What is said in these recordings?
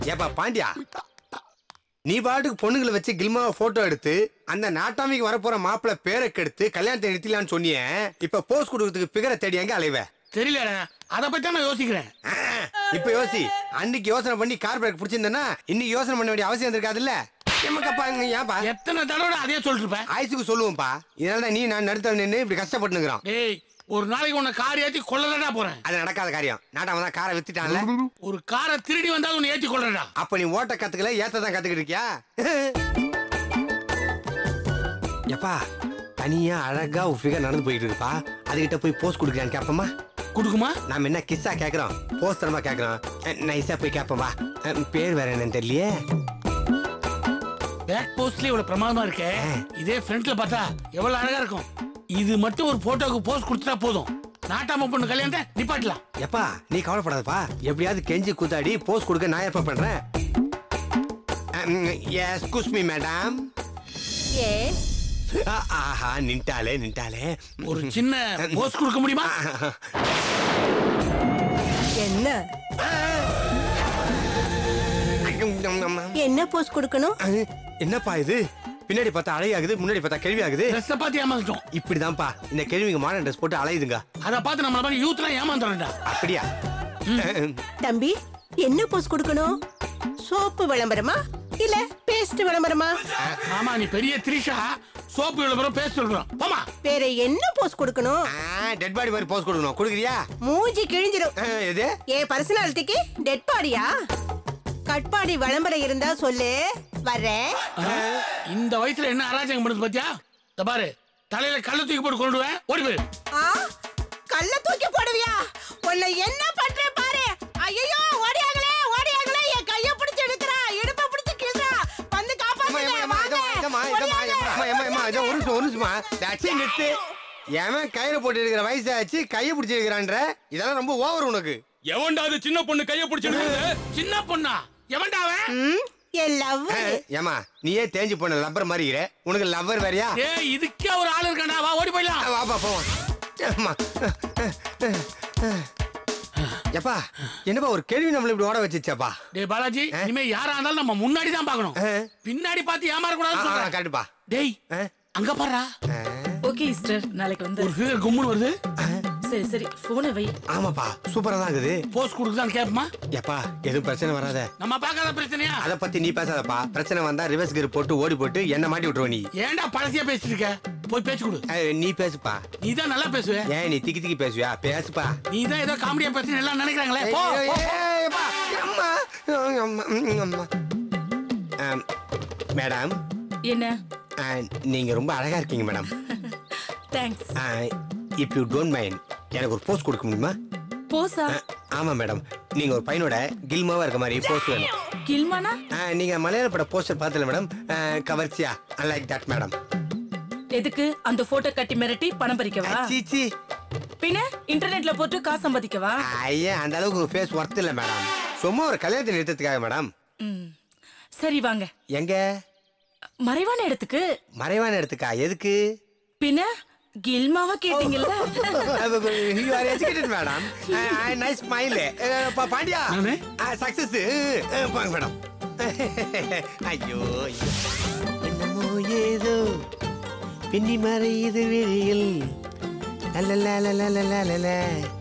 ஏப்பா பாண்டியா நீ பாட்டுக்கு பொண்ணுங்களை வச்சு கில்மாவை போட்டோ எடுத்து அந்த நாட்டாமிக்கு வரப்போற மாப்பிள்ளை பேரை கெடுத்து கல்யாணத்தை நிறுத்திலான்னு சொன்னியே இப்ப போஸ்ட் கொடுக்கறதுக்கு பிகரை தேடி எங்க அலைவ தெரியலடா அதை பத்தி தான் நான் யோசிக்கிறேன் ஆ, இப்ப யோசி அன்னைக்கு யோசனை பண்ணி கார் பிரேக் பிடிச்சிருந்தேன்னா இன்னைக்கு யோசனை பண்ண வேண்டிய அவசியம் இருக்காதுல்ல எமக்கப்பா ஏன்பா எத்தனை தடவை அதே சொல்லிட்டு இருப்பேன் ஆயுசுக்கு சொல்லுவோம்ப்பா இதனால தான் நீ நான் நடுத்த நின்று இப்படி கஷ்டப்பட்டுக்கிறோம் டேய் ஒரு நாளைக்கு உன்னை கார் ஏத்தி கொள்ளலடா போறேன் அது நடக்காத காரியம் நாட்டாம தான் காரை வித்துட்டான்ல ஒரு காரை திருடி வந்தாலும் உன்னை ஏத்தி கொள்றடா அப்ப நீ ஓட்ட கத்துக்கல ஏத்த தான் கத்துக்கிட்டு இருக்கியா எப்பா தனியா அழகா ஒரு ஃபிகர் நடந்து போயிட்டு இருக்குப்பா அதுகிட்ட போய் போஸ்ட் கொடுக்குறான்னு கேப்பமா குடுக்குமா நாம என்ன கிஸ்ஸா கேக்குறோம் போஸ்ட் தரமா கேக்குறோம் அஹ், நைஸா போய் கேப்போம் வா அஹ், பேர் வேற என்னன்னு தெரியலையே பேக் போஸ்ட்ல இவ்வளவு பிரமாதமா இருக்கே இதே ஃப்ரண்ட்ல பார்த்தா எவ்வளவு அழகா இருக்கும் இது மட்டும் ஒரு போட்டோக்கு போஸ்ட் கொடுத்துட்டா போதும் நாட்டாம பொண்ணு கல்யாணத்தை நிப்பாட்டலாம் எப்பா நீ கவலைப்படாதப்பா எப்படியாவது கெஞ்சி கூத்தாடி போஸ்ட் கொடுக்க நான் எப்ப பண்றேன் எஸ்கூஸ் மீ மேடம் எஸ் ஆஹா நின்ட்டாலே நின்ட்டாலே ஒரு சின்ன போஸ்ட் கொடுக்க முடியுமா என்ன என்ன போஸ்ட் கொடுக்கணும் என்னப்பா இது பின்னாடி பார்த்தா அழையாகுது முன்னாடி பார்த்தா கேள்வி ஆகுது ட்ரெஸ்ஸை பார்த்து ஏமாந்துட்டோம் இப்படிதான்ப்பா இந்த கேள்விங்க மாடர்ன் ட்ரெஸ் போட்டு அலையுதுங்க அதை பார்த்து நம்மள மாதிரி யூத்லாம் ஏமாந்துறேன்டா அப்படியா தம்பி என்ன போஸ்ட் கொடுக்கணும் சோப்பு விளம்பரமா இல்ல பேஸ்ட் விளம்பரமா ஆமா நீ பெரிய த்ரிஷா சோப்பு விளம்பரம் பேச சொல்றோம் போமா வேற என்ன போஸ்ட் கொடுக்கணும் டெட் பாடி மாதிரி போஸ்ட் கொடுக்கணும் கொடுக்குறியா மூஞ்சி கிழிஞ்சிரும் அஹ், எது என் பர்சனாலிட்டிக்கு டெட் பாடியா கட்பாடி விளம்பரம் இருந்தா சொல்லு வர்றேன் இந்த வயசுல என்ன அராஜகம் பண்ணுது பாத்தியா இந்த பாரு தலையில கள்ள தூக்கி போட்டு கொண்டு வா, ஓடி போயிரு ஆ கல்ல தூக்கி போடுவியா உன்னை என்ன பண்ற பாரு ஐயோ ஓடியாங்களே ஓடியாங்களே என் கைய பிடிச்சு எடுக்கறா இடுப்ப பிடிச்சு கிள்றா வந்து ஏம்மா, ஏம்மா, காப்பாத்துங்க ஏம்மா, வாங்க இதம்மா, இதம்மா, இதம்மா, ஏம்மா, ஏம்மா, ஏம்மா, இதோ ஒரு நிமிஷம், ஒரு நிமிஷமா. தட்சி நிறுத்து. எவன் கயிறு போட்டு இருக்கிற வயசாச்சு கையை பிடிச்சி இருக்கிறான்ற இதெல்லாம் ரொம்ப ஓவர் உனக்கு எவன்டா அது சின்ன பொண்ணு கைய பிடிச்சிட்டு சின்ன பொண்ணா எவன்டா அவன் ம், என் லவ் அஹ், ஏம்மா நீயே தேஞ்சு போன லப்பர் மாதிரி இருக்கிற உனக்கு லவ்வர் வேறயா ஏய் இதுக்கே ஒரு ஆள் இருக்காண்டா வா ஓடி போயிடலாம் அஹ், வாப்பா போவோம் ஏம்மா. எப்பா என்னப்பா ஒரு கேள்வி நம்மள இப்படி ஓட வச்சுச்சாப்பா டேய் பாலாஜி இனிமே யாரா இருந்தாலும் நம்ம முன்னாடி தான் பார்க்கணும் ஆ. பின்னாடி பார்த்து ஏமாற கூடாதுன்னு சொல்றேன் கரெக்டுப்பா டேய் அங்க பாருடா ஓகே சிஸ்டர் நாளைக்கு வந்து ஒரு ஃபிகர் கும்முன்னு வருது சரி சரி போனை வை ஆமாப்பா சூப்பரா தான் இருக்குது போஸ்ட் கொடுக்குதான்னு கேட்போமா எப்பா எதுவும் பிரச்சனை வராத நம்ம பார்க்காத பிரச்சனையா அத பத்தி நீ பேசாதப்பா பிரச்சனை வந்தா ரிவர்ஸ் கியர் போட்டு ஓடி போட்டு என்ன மாட்டி விட்டுருவ நீ ஏன்டா பழசியா பேசிட்டு இருக்க போய் பேச்சு கொடு அஹ், நீ பேசுப்பா நீ தான் நல்லா பேசுவ ஏன் நீ திக்கி திக்கி பேசுவியா பேசுப்பா நீ தான் ஏதோ காமெடியா பேசுன்னு எல்லாம் நினைக்கிறாங்களே போ ஏய், போ, ஏய், போ. ஏய், அப்பா, அம்மா, அம்மா, ம், அம்மா. ஆம், மேடம் என்ன ஆ, நீங்க ரொம்ப அழகா இருக்கீங்க madam thanks if you don't mind எனக்கு ஒரு போஸ்ட் கொடுக்க முடியுமா போசா ஆ, ஆமா மேடம் நீங்க ஒரு பையனோட கில்மாவா இருக்க மாதிரி போஸ்ட் வேணும் கில்மானா ஆ, நீங்க மலையாள பட போஸ்டர் பார்த்தல மேடம் ஆ, கவர்ச்சியா லைக் தட் மேடம் எதுக்கு அந்த போட்டோ கட்டி மிரட்டி பணம் பறிக்கவா சீச்சி பின்ன இன்டர்நெட்ல போட்டு காசு சம்பாதிக்கவா ஐயா அந்த அளவுக்கு ஃபேஸ் ஒர்த் இல்ல மேடம் சும்மா ஒரு கல்யாணத்தை நிறுத்தத்துக்காக மேடம் ம். சரி வாங்க எங்க மறைவான இடத்துக்கு மறைவான இடத்துக்கா எதுக்கு பின்ன கில்மாவா கேட்டீங்கல்ல you are educated madam nice smile பாண்டியா நானு? சக்சஸ் பாங்க மேடம் ஐயோ ஐயோ. என்னமோ ஏதோ பின்னி மறையுது வெளியில் லலலலலலலலல.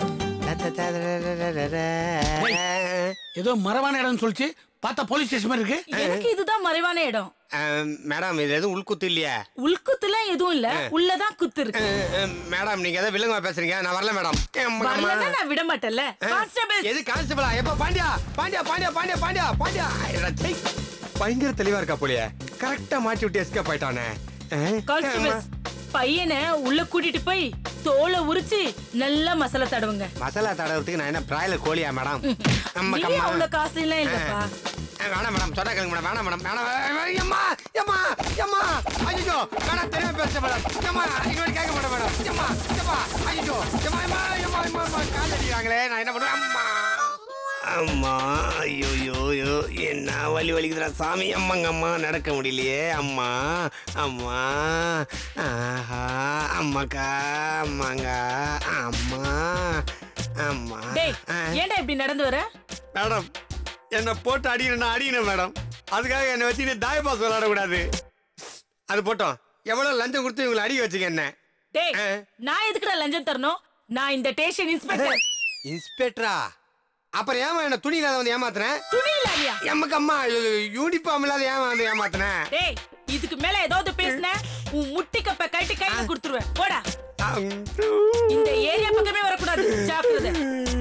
தத்தததததததத. ஏதோ மரவான இடம்னு சொல்லிச்சு பார்த்தா போலீஸ் ஸ்டேஷன் மாதிரி இருக்கு எனக்கு இதுதான் மறைவான இடம் அஹ், மேடம் இது எதுவும் உள்குத்து இல்லையா உள்குத்துல எதுவும் இல்ல உள்ளதான் குத்து இருக்கு அஹ், அஹ், மேடம் நீங்க ஏதோ வில்லங்கமா பேசுறீங்க நான் வரல மேடம் அம்மா, அம்மா. வரலன்னா நான் விட மாட்டேன்ல கான்ஸ்டபிள் எது கான்ஸ்டபிளா எப்ப பாண்டியா பாண்டியா பாண்டியா பாண்டியா பாண்டியா பாண்டியா ஐயடா, சை. பயங்கர தெளிவா இருக்கா போலியே கரெக்டா மாட்டி விட்டு எஸ்கேப் ஆயிட்டானே அஹ், கான்ஸ்டபிள் அம்மா. பையனை உள்ள கூட்டிட்டு போய் தோலை உரிச்சு நல்லா மசாலா தடவுங்க மசாலா தடவுறதுக்கு நான் என்ன பிராய்லர் கோழியா மேடம் அம்மா நீ கம்மா அவ்வளவு காசு எல்லாம் இல்லப்பா அஹ், வேணாம் மேடம் சொன்னா கேளுங்க மேடம் வேணாம் மேடம் வேணாம் அஹ், எம்மா எம்மா எம்மா ஐயோ வேணாம் தெரியாம பேச மேடம் எம்மா இனிமேல் கேட்க மாட்டேன் மேடம் எம்மா எம்மா ஐயோ எம்மா எம்மா எம்மா எம்மா எம்மா கால் அடிக்கிறாங்களே நான் என்ன பண்ணுவேன் அம்மா அம்மா ஐயோ ஐயோ என்ன வலி வலிக்குதுடா சாமி அம்மாங்க அம்மா நடக்க முடியலையே அம்மா அம்மா ஆஹா அம்மாக்கா அம்மாங்க அம்மா அம்மா டேய் ஆ. ஏன்டா இப்படி நடந்து வர மேடம் என்னை போட்டு அடிக்கணும் அடிக்கணும் மேடம் அதுக்காக என்னை வச்சு தாய பாஸ் விளையாடக்கூடாது அது போட்டோம் எவ்வளவு லஞ்சம் கொடுத்து இவங்களை அடிக்க வச்சுக்க என்ன டேய் ஆ. நான் எதுக்குடா லஞ்சம் தரணும் நான் இந்த ஸ்டேஷன் இன்ஸ்பெக்டர் இன்ஸ்பெக்டரா அப்புறம் ஏமா என்ன துணி இல்லாத வந்து ஏமாத்துனேன் துணி இல்லாதியா எம்மக்கு அம்மா யூனிஃபார்ம் இல்லாத ஏமா வந்து ஏமாத்துனேன் டேய் இதுக்கு மேல ஏதாவது பேசுன உன் முட்டி கப்ப கட்டி கையில கொடுத்துருவேன் போடா இந்த ஏரியா பக்கமே வரக்கூடாது ஜாக்கிரதை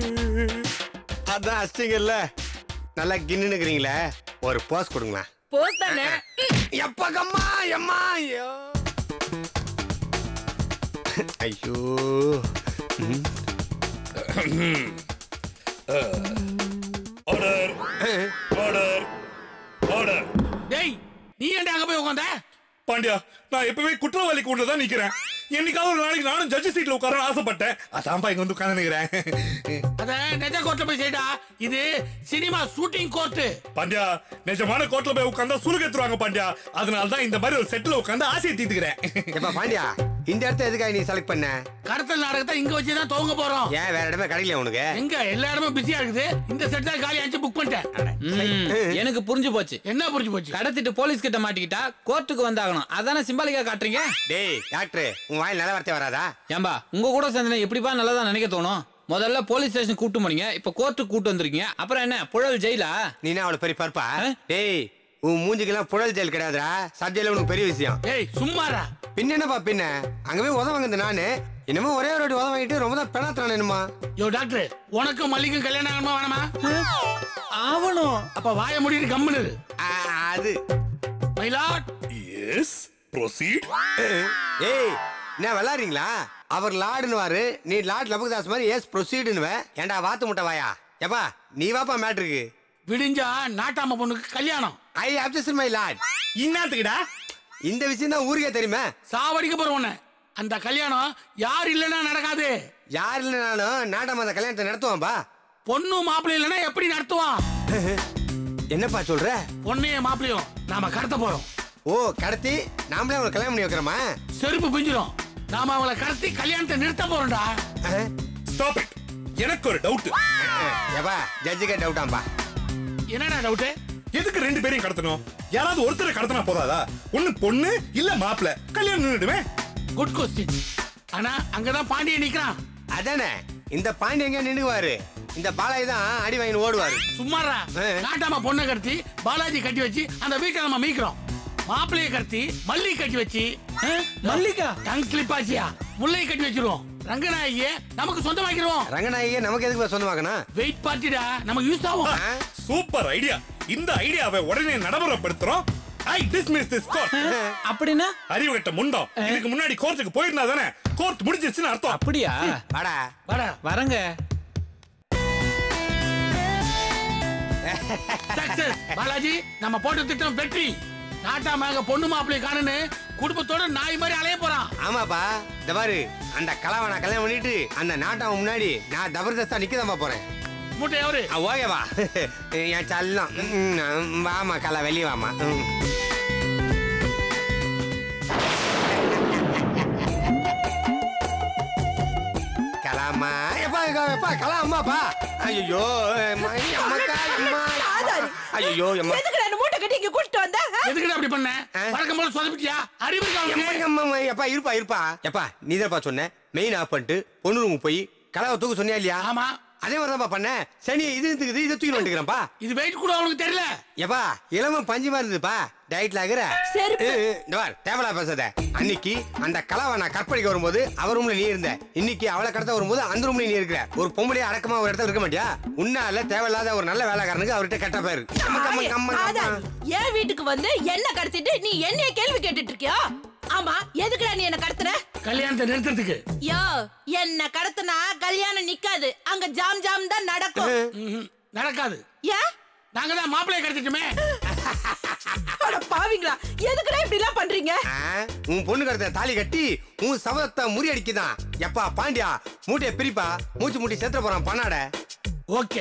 அதான் அச்சிங்கல்ல நல்லா கின்னுக்கிறீங்களே ஒரு போஸ் கொடுங்களேன் போஸ் தானே எப்ப கம்மா எம்மா ஐயோ ஐயோ ம். ஆர்டர் ஆர்டர் ஆர்டர் டேய் நீ ஏன்டா அங்க போய் உட்காந்த பாண்டியா நான் எப்பவுமே குற்றவாளி கூட தான் நிக்கிறேன் என்னைக்காவது ஒரு நாளைக்கு நானும் ஜட்ஜ் சீட்ல உட்கார ஆசைப்பட்டேன் அதான்ப்பா இங்க வந்து உட்கார்ந்து நிக்கிறேன் அத நெஜ கோர்ட்ல போய் செய்டா இது சினிமா ஷூட்டிங் கோர்ட் பாண்டியா நிஜமான கோர்ட்ல போய் உட்கார்ந்தா சுருகத்துருவாங்க பாண்டியா அதனால தான் இந்த மாதிரி ஒரு செட்டில் உட்கார்ந்து ஆசையை தீர்த்துக்கிறேன் எப்ப பாண்டியா இந்த இடத்த எதுக்காக நீ செலக்ட் பண்ண கடத்தல் நாடகத்தை இங்க வச்சு தான் துவங்க போறோம் ஏன் வேற இடமே கிடைக்கல உனக்கு எங்க எல்லா இடமும் பிஸியா இருக்குது இந்த செட் தான் காலி ஆச்சு புக் பண்ணிட்டேன் ம், எனக்கு புரிஞ்சு போச்சு என்ன புரிஞ்சு போச்சு கடத்திட்டு போலீஸ் கிட்ட மாட்டிக்கிட்டா கோர்ட்டுக்கு வந்தாகணும் அதானே சிம்பாலிக்கா காட்டுறீங்க டேய் டாக்டர் உன் வாயில் நல்ல வார்த்தை வராதா ஏம்பா உங்க கூட சேர்ந்து எப்படிப்பா நல்லதா நினைக்க தோணும் முதல்ல போலீஸ் ஸ்டேஷன் கூட்டு போனீங்க இப்ப கோர்ட்டுக்கு கூட்டு வந்திருக்கீங்க அப்புறம் என்ன புழல் ஜெயிலா நீ என்ன அவ்வளவு பெரிய பருப்பா ஆ? டேய் உன் மூஞ்சிக்கெல்லாம் புழல் ஜெயில் கிடையாதுடா சப் ஜெயில உனக்கு பெரிய விஷயம் ஏய் சும்மாரா பின்ன என்னப்பா பின்ன அங்க போய் உதவ வாங்குது நானு என்னமோ ஒரே ஒரு வாட்டி உதவ வாங்கிட்டு ரொம்ப தான் பெணாத்துறான் என்னமா யோ டாக்டர் உனக்கும் மல்லிக்கும் கல்யாணம் ஆகணுமா வேணாமா ஆவணும் அப்ப வாய முடிட்டு கம்முனு இரு. அது மயிலாட் எஸ் ப்ரொசீட் ஏய் என்ன விளாடுறீங்களா அவர் லாடுனுவாரு நீ லாட் லபுதாஸ் மாதிரி எஸ் ப்ரொசீடுனுவ ஏன்டா வாத்து முட்டை வாயா எப்பா நீ வாப்பா மேட்ருக்கு விடிஞ்சா நாட்டாம பொண்ணுக்கு கல்யாணம் ஐ அப்சன் மை லாட் என்னத்துக்குடா இந்த விஷயம் தான் ஊருக்கே தெரியுமே சாவடிக்க போற உன்னை அந்த கல்யாணம் யார் இல்லைன்னா நடக்காது யார் இல்லைனாலும் நாட்டாம அந்த கல்யாணத்தை நடத்துவான்பா பொண்ணு மாப்பிள்ளை இல்லைன்னா எப்படி நடத்துவான் என்னப்பா சொல்ற பொண்ணையும் மாப்பிள்ளையும் நாம கடத்த போறோம் ஓ கடத்தி நாமளே அவங்களை கல்யாணம் பண்ணி வைக்கிறோமா செருப்பு பிஞ்சிரும் நாம அவளை கடத்தி கல்யாணத்தை நிறுத்த போறோம்டா அஹ், ஸ்டாப் இட் எனக்கு ஒரு டவுட் ஏப்பா ஜட்ஜுக்கே டவுட்டாம்பா என்னடா டவுட்டு எதுக்கு ரெண்டு பேரையும் கடத்தணும் யாராவது ஒருத்தரை கடத்தினா போதாதா ஒண்ணு பொண்ணு இல்ல மாப்பிள கல்யாணம் நின்றுடுமே குட் கொஸ்டின் ஆனா அங்கதான் பாண்டியன் நிக்கிறான் அதானே இந்த பாண்டி எங்க நின்னுக்குவாரு இந்த பாலாஜி தான் அடி வாங்கி ஓடுவாரு சும்மாரா ஏ. நாட்டாம பொண்ணை கடத்தி பாலாஜி கட்டி வச்சு அந்த வீட்டை நம்ம மீக்கிறோம் மாப்பிள்ளைய கடத்தி மல்லி கட்டி வச்சு மல்லிகா டங் ஸ்லிப் ஆச்சியா முல்லை கட்டி வச்சிருவோம் ரங்கநாயகிய நமக்கு சொந்தமாக்கிடுவோம் ரங்கநாயகி நமக்கு எதுக்கு சொந்தமாக்கணும் வெயிட் பார்ட்டிடா நமக்கு யூஸ் ஆகும் ஆ? சூப்பர் ஐடியா இந்த ஐடியாவை உடனே நடைமுறைப்படுத்துறோம் ஐ டிஸ்மிஸ் திஸ் கோர்ட் அப்படின்னா அறிவு கட்ட முண்டம் இதுக்கு முன்னாடி கோர்ட்டுக்கு போயிருந்தா தானே கோர்ட் முடிஞ்சிருச்சுன்னு அர்த்தம் அப்படியா வாடா வாடா வரங்க சக்சஸ் பாலாஜி நம்ம போட்ட திட்டம் வெற்றி நாட்டாம அங்க பொண்ணு மாப்பிள்ளை காணுன்னு குடும்பத்தோட நாய் மாதிரி அலைய போறான் ஆமாப்பா இந்த பாரு அந்த கலாவை நான் கல்யாணம் பண்ணிட்டு அந்த நாட்டாம முன்னாடி நான் ஜபர்தஸ்தா நிக்கதாம்பா போறேன் மூட்டை எவரு ஆ, ஓகேவா என் சல்லம் ம், ம், வாமா கலா வெளியே வாமா ம். கலாமா எப்பா எப்பா, எப்பா கலா அம்மாப்பா ஐயோ அம்மாக்கா அம்மா ஐயோ அம்மா எதுக்கு நான் மூட்டை கட்டி இங்க கூட்டிட்டு வந்த ஆ? எதுக்குடா அப்படி பண்ண ஆ? வழக்கம் போல சொதப்பிட்டியா அறிவு இருக்கா எம்மா, உனக்கு? எம்மா, எம்மா, எப்பா இருப்பா இருப்பா எப்பா நீதான்ப்பா சொன்ன மெயின் ஆஃப் பண்ணிட்டு பொண்ணு ரூமுக்கு போய் கலாவை தூக்க சொன்னியா இல்லையா ஆமா அதே மாதிரிதான்ப்பா பண்ணேன் சனி இது இருக்குது இதை தூக்கி வந்துக்கிறேன்ப்பா இது வெயிட் கூட அவனுக்கு தெரியல எப்பா இளம பஞ்சு மாதிரி இருந்துப்பா டயட்ல ஆகுற செருப்பு. ஏ, ஏ, இந்த பார் தேவலா பேசாத அன்னைக்கு அந்த கலாவை நான் கற்பழிக்க வரும்போது அவர் ரூம்ல நீ இருந்த இன்னைக்கு அவளை கடத்த வரும்போது அந்த ரூம்ல நீ இருக்கிற ஒரு பொம்பளை அடக்கமா ஒரு இடத்துல இருக்க மாட்டியா உன்னால தேவையில்லாத ஒரு நல்ல வேலைக்காரனுக்கு அவர்கிட்ட கெட்ட பேரு கம்ம, கம்ம, கம்ம, ஆதார், கம்ம. என் வீட்டுக்கு வந்து என்ன கடத்திட்டு நீ என்னைய கேள்வி கேட்டுட்டு இருக்கியா ஆமா எதுக்குடா நீ என்ன கடத்துற கல்யாணத்தை நிறுத்தறதுக்கு யோ என்ன கடத்துனா கல்யாணம் நிக்காது அங்க ஜாம் ஜாம் தான் நடக்கும் ம்ஹும். நடக்காது ஏன் நாங்க தான் மாப்பிள்ளைய கிடைச்சிட்டுமே அட பாவிங்களா எதுக்குடா இப்படி எல்லாம் பண்றீங்க ஆ, உன் பொண்ணு கடத்த தாலி கட்டி உன் சபதத்தை முறியடிக்குதான் எப்பா பாண்டியா மூட்டைய பிரிப்பா மூச்சு மூட்டி செத்துற போறான் பண்ணாட ஓகே